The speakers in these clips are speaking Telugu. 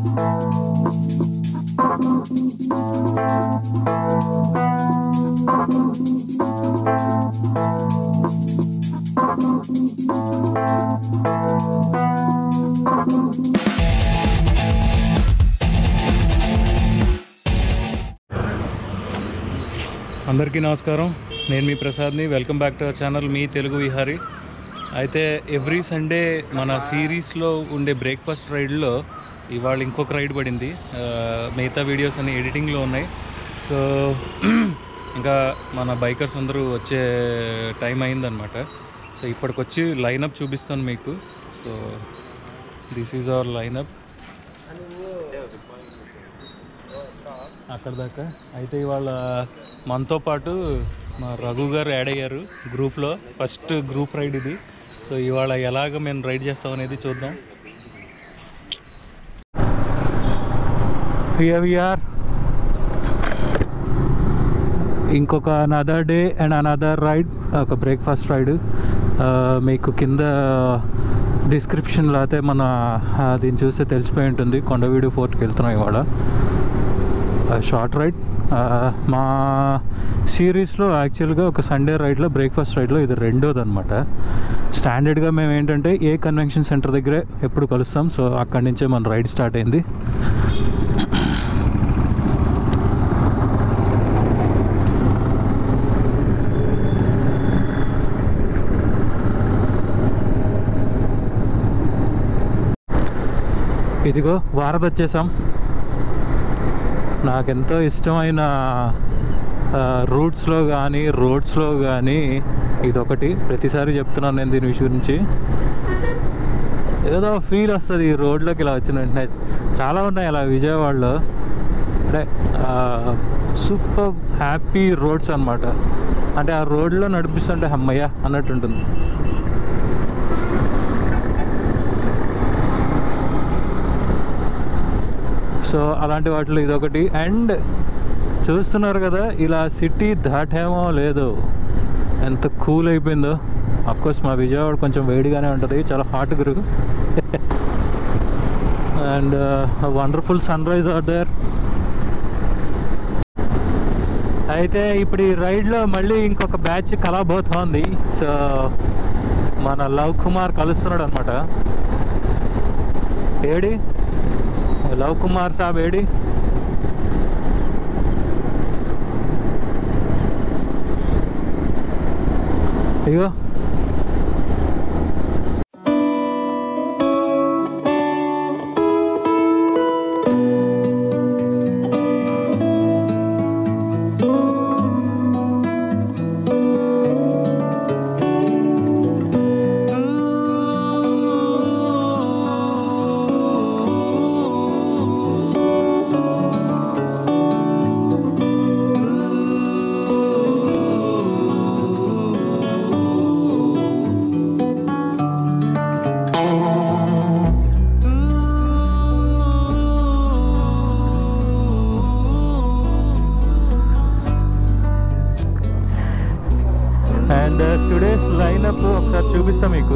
అందరికీ నమస్కారం నేను మీ ప్రసాద్ని welcome back to our channel మీ తెలుగు విహారీ అయితే ఎవ్రీ సండే మన సిరీస్లో ఉండే బ్రేక్ఫాస్ట్ రైడ్లో ఇవాళ ఇంకొక రైడ్ పడింది ఆ, మిగతా వీడియోస్ అన్ని ఎడిటింగ్లో ఉన్నాయి సో ఇంకా మన బైకర్స్ అందరూ వచ్చే టైం అయిందనమాట సో ఇప్పటికొచ్చి లైనప్ చూపిస్తాను మీకు so this is our lineup అక్కడ దాకా అయితే ఇవాళ మనతో పాటు మా రఘు గారు యాడ్ అయ్యారు గ్రూప్లో ఫస్ట్ గ్రూప్ రైడ్ ఇది సో ఇవాళ ఎలాగ మేము రైడ్ చేస్తాం అనేది చూద్దాం విఆర్ ఇంకొక another day and another ride ఒక బ్రేక్ఫాస్ట్ రైడ్ మీకు కింద డిస్క్రిప్షన్లో అయితే మన ఆ, దీన్ని చూస్తే తెలిసిపోయి ఉంటుంది కొండవీడు ఫోర్ట్కి వెళ్తున్నాం ఇవాళ షార్ట్ రైడ్ మా సిరీస్లో యాక్చువల్గా ఒక సండే రైడ్లో బ్రేక్ఫాస్ట్ రైడ్లో ఇది రెండోది అనమాట స్టాండర్డ్గా మేము ఏంటంటే ఏ కన్వెన్షన్ సెంటర్ దగ్గరే ఎప్పుడు కలుస్తాం సో అక్కడి నుంచే మన రైడ్ స్టార్ట్ అయింది ఇదిగో వారధి వచ్చేసాం నాకెంతో ఇష్టమైన రూట్స్లో కానీ రోడ్స్లో కానీ ఇదొకటి ప్రతిసారి చెప్తున్నాను నేను దీని విషయం గురించి ఏదో ఫీల్ వస్తుంది ఈ రోడ్లోకి ఇలా వచ్చిన వెంటనే చాలా ఉన్నాయి అలా విజయవాడలో అంటే సూపర్ హ్యాపీ రోడ్స్ అన్నమాట అంటే ఆ రోడ్లో నడిపిస్తుంటే అమ్మయ్య అన్నట్టు ఉంటుంది సో అలాంటి వాటిలో ఇదొకటి అండ్ చూస్తున్నారు కదా ఇలా సిటీ దాటామో లేదో ఎంత కూల్ అయిపోయిందో కోర్స్ మా విజయవాడ కొంచెం వేడిగానే ఉంటుంది చాలా హాట్ గురు and wonderful sunrise are there అయితే ఇప్పుడు ఈ రైడ్లో మళ్ళీ ఇంకొక బ్యాచ్ కలబోతోంది సో మన లవ్ కుమార్ కలుస్తున్నాడు అనమాట ఏడి లవ్ కుమార్ సాబ్ ఏడి అయ్యో అండ్ టుడేస్ లైనప్ ఒకసారి చూపిస్తా మీకు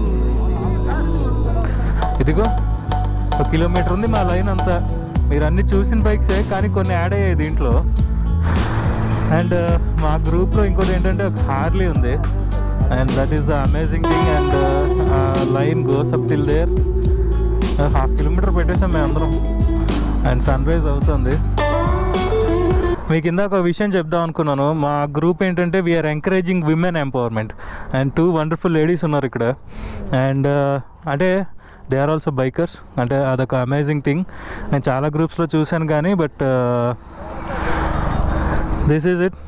ఇదిగో ఒక కిలోమీటర్ ఉంది మా లైన్ అంతా మీరు అన్ని చూసిన బైక్సే కానీ కొన్ని యాడ్ అయ్యాయి దీంట్లో అండ్ మా గ్రూప్లో ఇంకోటి ఏంటంటే ఒక హార్లీ ఉంది and that is the amazing thing and line goes up till there half kilometre పెట్టేసాం మేము అందరం అండ్ సన్ రైజ్ అవుతుంది మీకు ఇందాక ఒక విషయం చెప్దాం అనుకున్నాను మా గ్రూప్ ఏంటంటే we're encouraging women empowerment and two wonderful ladies ఉన్నారు ఇక్కడ అండ్ అంటే దే ఆర్ ఆల్సో బైకర్స్ అంటే అదొక అమేజింగ్ థింగ్ నేను చాలా గ్రూప్స్లో చూశాను కానీ but this is it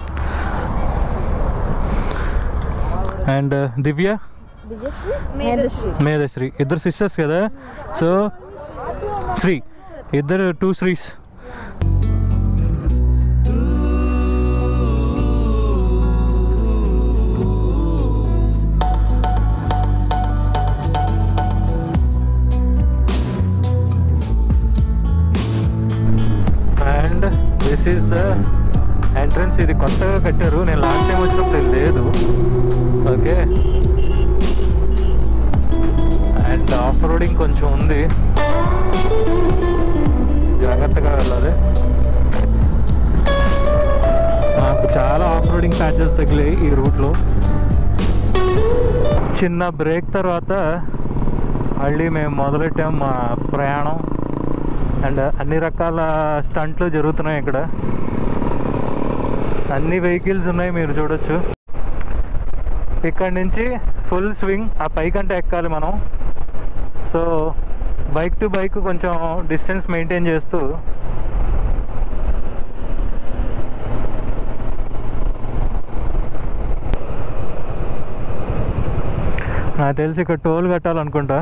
and Divya Medhashri Medhashri ఇద్దరు సిస్టర్స్ కదా సో శ్రీ ఇద్దరు two Sris and this is the entrance ఇది కొత్తగా కట్టారు నేను లాస్ట్ టైం వచ్చినప్పుడు ఇది లేదు ఓకే అండ్ ఆఫ్ రోడింగ్ కొంచెం ఉంది జాగ్రత్తగా వెళ్ళాలి నాకు చాలా ఆఫ్ రోడింగ్ ప్యాచెస్ తగిలాయి ఈ రూట్లో చిన్న బ్రేక్ తర్వాత మళ్ళీ మేము మొదలెట్టాం మా ప్రయాణం అండ్ అన్ని రకాల స్టంట్లు జరుగుతున్నాయి ఇక్కడ అన్ని వెహికల్స్ ఉన్నాయి మీరు చూడొచ్చు ఇక్కడ నుంచి ఫుల్ స్వింగ్ ఆ పైకంటే ఎక్కాలి మనం సో బైక్ టు బైక్ కొంచెం డిస్టెన్స్ మెయింటైన్ చేస్తూ నాకు తెలిసి ఇక్కడ టోల్ కట్టాలనుకుంటా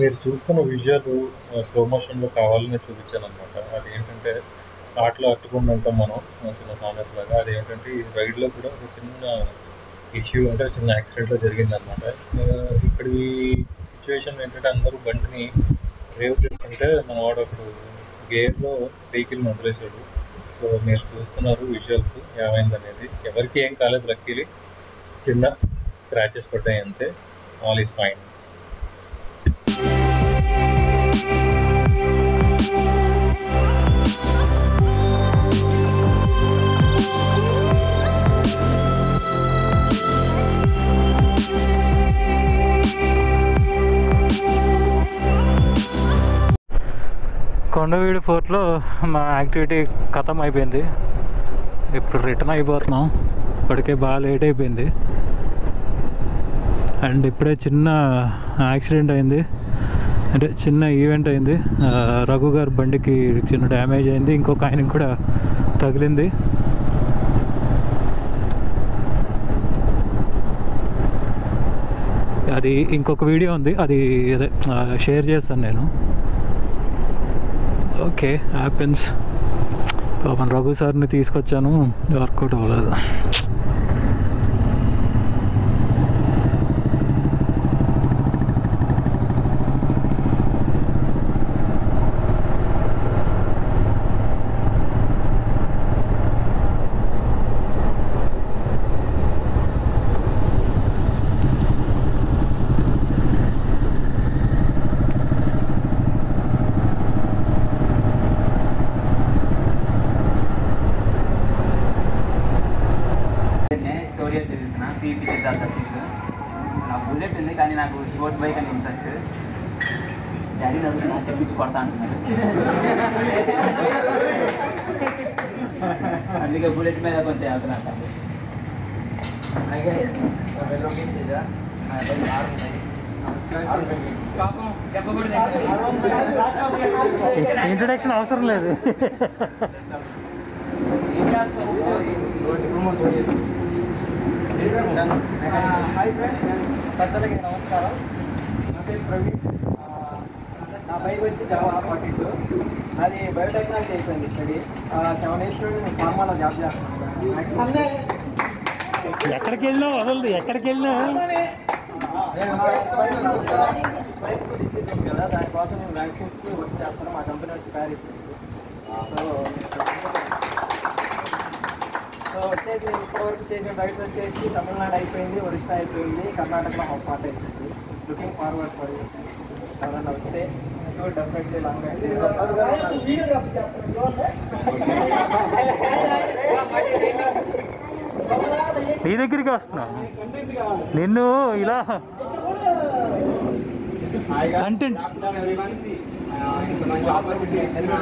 మీరు చూస్తున్న విజువల్ స్లో మోషన్లో కావాలని చూపించాను అనమాట అది ఏంటంటే ఆటలో అట్టుకుండా ఉంటాం మనం ఆ చిన్న సామెత లాగా అది ఏంటంటే ఈ రైడ్లో కూడా ఒక చిన్న ఇష్యూ అంటే చిన్న యాక్సిడెంట్లో జరిగిందనమాట ఇక్కడ ఈ సిచ్యువేషన్ ఏంటంటే అందరూ బండిని డ్రైవ్ చేస్తుంటే మన వాడు అప్పుడు గేర్లో వెహికల్ వదిలేశాడు సో మీరు చూస్తున్నారు విజువల్స్ ఏమైంది అనేది ఎవరికి ఏం కాలేదు లక్కీలీ చిన్న స్క్రాచెస్ పడ్డాయి అంతే ఆల్ ఈస్ ఫైన్ కొండవీడి ఫోర్ట్లో మా యాక్టివిటీ ఖతం అయిపోయింది ఇప్పుడు రిటర్న్ అయిపోతున్నాం ఇప్పటికే బాగా లేట్ అయిపోయింది అండ్ ఇప్పుడే చిన్న యాక్సిడెంట్ అయింది అంటే చిన్న ఈవెంట్ అయింది ఆ, రఘు గారి బండికి చిన్న డ్యామేజ్ అయింది ఇంకొక ఆయనకి కూడా తగిలింది అది ఇంకొక వీడియో ఉంది అది అదే షేర్ చేస్తాను నేను ఓకే హ్యాపెన్స్ పాపం రఘు సార్ని తీసుకొచ్చాను వర్కౌట్ అవ్వలేదు స్టోరియల్ చదువుతున్నా పీపీ సిద్ధార్థ సింగ్ నాకు బుల్లెట్ ఉంది కానీ నాకు స్పోర్ట్స్ బైక్ అని ఇంట్రెస్ట్ డాడీ చదువుతున్నా చెప్పించి కొడతా అంటున్నాడు అందుకే బుల్లెట్ మీద కొంచెం వెళ్తున్నా ఇంట్రడక్షన్ అవసరం లేదు హాయ్ ఫ్రెండ్స్ పెద్దలకి నమస్కారం నా పేరు ప్రవీణ్ ఆ, నా బైక్ వచ్చి జావా ఫార్టీ టూ అది బయోటెక్నాలజీ అయిపోయింది స్టడీ సెవెన్ ఇయర్స్ నుండి నేను ఫార్మాలో జాబ్ చేస్తున్నాను ఎక్కడికి వెళ్ళినా వదలదు ఎక్కడికి వెళ్ళినా స్వైప్ డిసీజ్ ఉంది కదా దానికోసం నేను వ్యాక్సిన్స్కి వర్క్ చేస్తాను మా కంపెనీ వచ్చి ప్యారిస్ సో సో వచ్చేసి నేను ఇప్పటివరకు చేసిన రైడ్స్ వచ్చేసి తమిళనాడు అయిపోయింది ఒరిస్సా అయిపోయింది కర్ణాటకలో ఒక పార్ట్ అయిపోయింది లుకింగ్ ఫార్వర్డ్ ఫర్ ఎవరైనా వస్తే డెఫినెట్లీ లాంగ్ నీ దగ్గరికి వస్తున్నా నిన్ను ఇలా కంటెంట్ మంచి ఆపర్చునిటీ ఇచ్చిన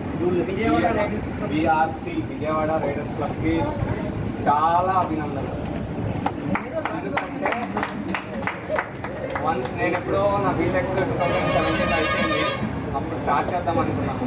బీఆర్సీ విజయవాడ రైడర్స్ క్లబ్కి చాలా అభినందనలు ఎందుకంటే వన్స్ నేను ఎప్పుడో నా బీటెక్ టూ థౌజండ్ సెవెంటీన్ అయిపోయింది అప్పుడు స్టార్ట్ చేద్దాం అనుకున్నాను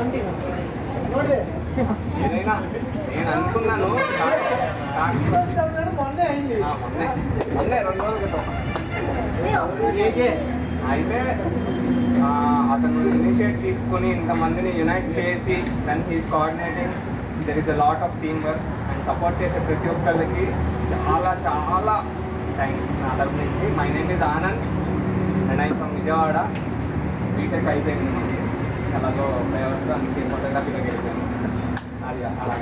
ఏదైనా నేను అనుకున్నాను స్టార్ట్ స్టార్ట్ మొన్నే మొన్నే రెండు రోజుల క్రితం అయితే ఆ, అతను ఇనిషియేట్ తీసుకొని ఇంతమందిని యునైట్ చేసి దాన్ని he's coordinating there is a lot of team work and support చేసే ప్రతి ఒక్కళ్ళకి చాలా చాలా థ్యాంక్స్ నా తరపు నుంచి my name is Anand and I from Vijayawada BTech అయిపోయింది మనకి అలాగో ఫ్లేవర్స్ అందుకే ఫోటోగ్రఫీలోకి వెళ్ళిపోయాను అది అలా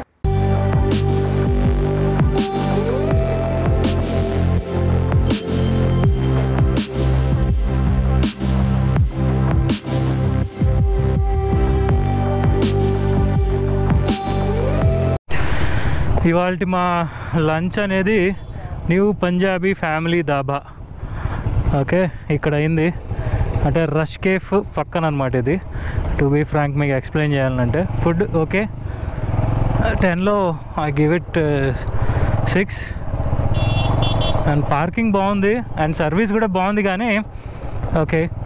ఇవాళ మా లంచ్ అనేది new Punjabi family dhaba okay ఇక్కడ అయింది అంటే రష్ కేఫ్ పక్కన అనమాట ఇది టు బీ ఫ్రాంక్ మీకు ఎక్స్ప్లెయిన్ చేయాలంటే ఫుడ్ ఓకే టెన్లో I give it six and parking బాగుంది అండ్ సర్వీస్ కూడా బాగుంది కానీ ఓకే